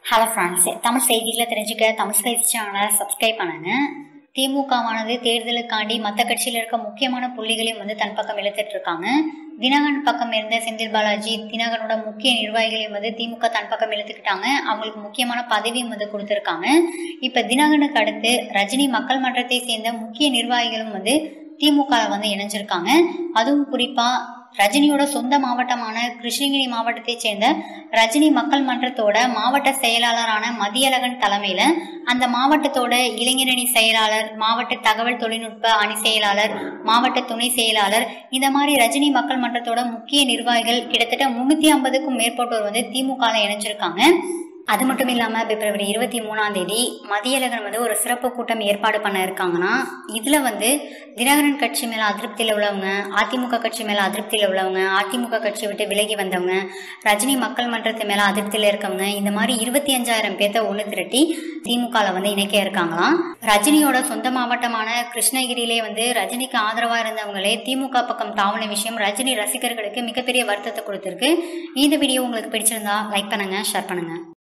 hello friends Tamil செய்திகளை தெரிஞ்சுக்க தமிழ் செய்தி சேனலை சப்ஸ்கிரைப் பண்ணுங்க திமுகவானது தேர்தலுக்காண்டி மற்ற கட்சியில் இருக்க முக்கியமான புள்ளிகளையும் வந்து தன் பக்கம் இழுத்துட்டு இருக்காங்க தினகரன் பக்கம் இருந்த செந்தில் பாலாஜி தினகரனோட முக்கிய நிர்வாகிகளையும் வந்து திமுக தன் பக்கம் இழுத்துக்கிட்டாங்க அவங்களுக்கு முக்கியமான பதவியும் வந்து கொடுத்துருக்காங்க இப்போ தினகரனுக்கு அடுத்து ரஜினி மக்கள் மன்றத்தை சேர்ந்த முக்கிய நிர்வாகிகளும் வந்து திமுக வந்து இணைஞ்சிருக்காங்க அதுவும் குறிப்பா ரஜினியோட சொந்த மாவட்டமான கிருஷ்ணகிரி மாவட்டத்தைச் சேர்ந்த ரஜினி மக்கள் மன்றத்தோட மாவட்ட செயலாளரான மதியழகன் தலைமையில அந்த மாவட்டத்தோட இளைஞரணி செயலாளர் மாவட்ட தகவல் தொழில்நுட்ப அணி செயலாளர் மாவட்ட துணை செயலாளர் இந்த மாதிரி ரஜினி மக்கள் மன்றத்தோட முக்கிய நிர்வாகிகள் கிட்டத்தட்ட முன்னூத்தி ஐம்பதுக்கும் மேற்பட்டோர் வந்து திமுக இணைஞ்சிருக்காங்க அது மட்டும் இல்லாமல் பிப்ரவரி இருபத்தி மூணாம் தேதி மதியழகன் வந்து ஒரு சிறப்பு கூட்டம் ஏற்பாடு பண்ண இருக்காங்கன்னா இதில் வந்து தினகரன் கட்சி மேலே அதிருப்தியில் உள்ளவங்க அதிமுக கட்சி மேலே அதிருப்தியில் உள்ளவங்க அதிமுக கட்சி விட்டு விலகி வந்தவங்க ரஜினி மக்கள் மன்றத்து மேலே அதிருப்தியில் இருக்கவங்க இந்த மாதிரி இருபத்தி அஞ்சாயிரம் பேர்த்த ஒன்று திரட்டி திமுகவில் வந்து இணைக்க இருக்காங்களாம் ரஜினியோட சொந்த மாவட்டமான கிருஷ்ணகிரியிலே வந்து ரஜினிக்கு ஆதரவாக இருந்தவங்களே திமுக பக்கம் தாவன விஷயம் ரஜினி ரசிகர்களுக்கு மிகப்பெரிய வருத்தத்தை கொடுத்துருக்கு இந்த வீடியோ உங்களுக்கு பிடிச்சிருந்தா லைக் பண்ணுங்க ஷேர் பண்ணுங்க